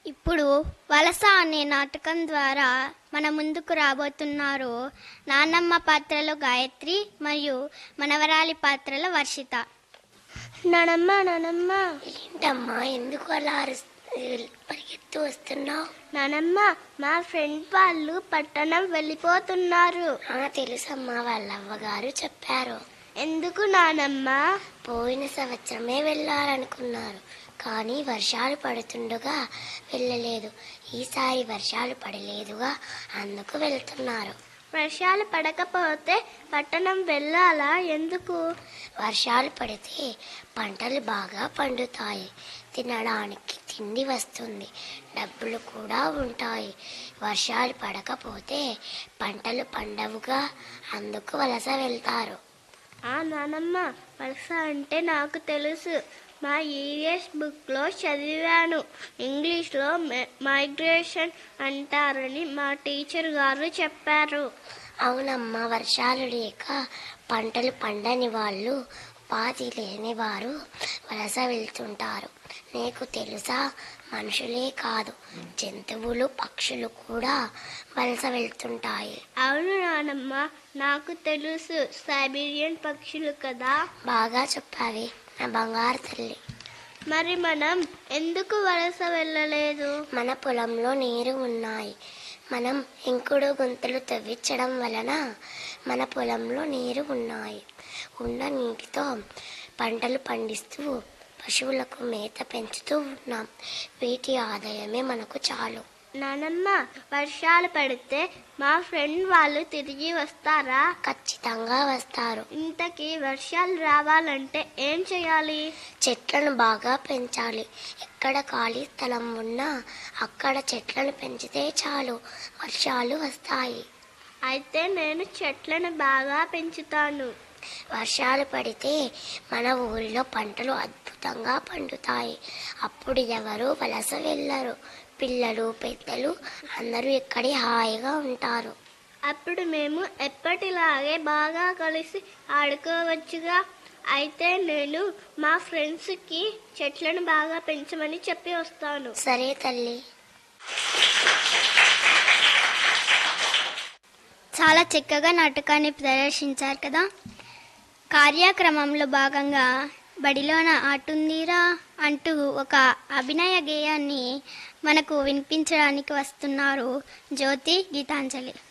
ఇప్పుడు వలస అనే నాటకం ద్వారా మన ముందుకు రాబోతున్నారు నాన్నమ్మ పాత్రలో గాయత్రి మరియు మనవరాలి పాత్రలో వర్షిత నానమ్మ నానమ్మ ఏంటమ్మా ఎందుకు అలా అరుస్- పరిగెత్తు వస్తున్నావు నానమ్మ మా ఫ్రెండ్ వాళ్ళు పట్టణం వెళ్ళిపోతున్నారు ఆ తెలుసమ్మా వాళ్ళ అవ్వగారు చెప్పారు ఎందుకు నానమ్మ పోయిన సంవత్సరమే వెళ్ళాలనుకున్నారు కానీ వర్షాలు పడుతుండగా వెళ్ళలేదు ఈసారి వర్షాలు పడలేదుగా అందుకు వెళ్తున్నారు వర్షాలు పడకపోతే పట్టణం వెళ్ళాలా ఎందుకు వర్షాలు పడితే పంటలు బాగా పండుతాయి తినడానికి తిండి వస్తుంది డబ్బులు కూడా ఉంటాయి వర్షాలు పడకపోతే పంటలు పండవుగా అందుకు వలస వెళ్తారు ఆ నానమ్మ వలస అంటే నాకు తెలుసు మా ఈఎస్ బుక్ లో చదివాను ఇంగ్లీష్ లో మైగ్రేషన్ అంటారని మా టీచర్ గారు చెప్పారు అవునమ్మా వర్షాలు లేక పంటలు పండని వాళ్ళు ఉపాధి లేని వారు వలస వెళ్తుంటారు నీకు తెలుసా మనుషులే కాదు జంతువులు పక్షులు కూడా వలస వెళ్తుంటాయి అవును నానమ్మ నాకు తెలుసు సైబీరియన్ పక్షులు కదా బాగా చెప్పావి నా బంగారు తల్లి మరి మనం ఎందుకు వలస వెళ్ళలేదు మన పొలంలో నీరు ఉన్నాయి మనం ఇంకుడు గుంతలు తవ్వించడం వలన మన పొలంలో నీరు ఉన్నాయి ఉన్న నీటితో పంటలు పండిస్తూ పశువులకు మేత పెంచుతూ ఉన్నాం వీటి ఆదాయమే మనకు చాలు నానమ్మ వర్షాలు పడితే మా ఫ్రెండ్ వాళ్ళు తిరిగి వస్తారా ఖచ్చితంగా వస్తారు ఇంతకీ వర్షాలు రావాలంటే ఏం చేయాలి చెట్లను బాగా పెంచాలి ఎక్కడ ఖాళీ స్థలం ఉన్నా అక్కడ చెట్లను పెంచితే చాలు వర్షాలు వస్తాయి అయితే నేను చెట్లను బాగా పెంచుతాను వర్షాలు పడితే మన ఊరిలో పంటలు అద్భుతంగా పండుతాయి అప్పుడు ఎవరు వలస వెళ్ళరు పిల్లలు పెద్దలు అందరూ ఇక్కడే హాయిగా ఉంటారు అప్పుడు మేము ఎప్పటిలాగే బాగా కలిసి ఆడుకోవచ్చుగా అయితే నేను మా ఫ్రెండ్స్కి చెట్లను బాగా పెంచమని చెప్పి వస్తాను సరే తల్లి చాలా చక్కగా నాటకాన్ని ప్రదర్శించారు కదా కార్యక్రమంలో భాగంగా బడిలోన ఆటుందిరా అంటూ ఒక అభినయ గేయాన్ని మనకు వినిపించడానికి వస్తున్నారు జ్యోతి గీతాంజలి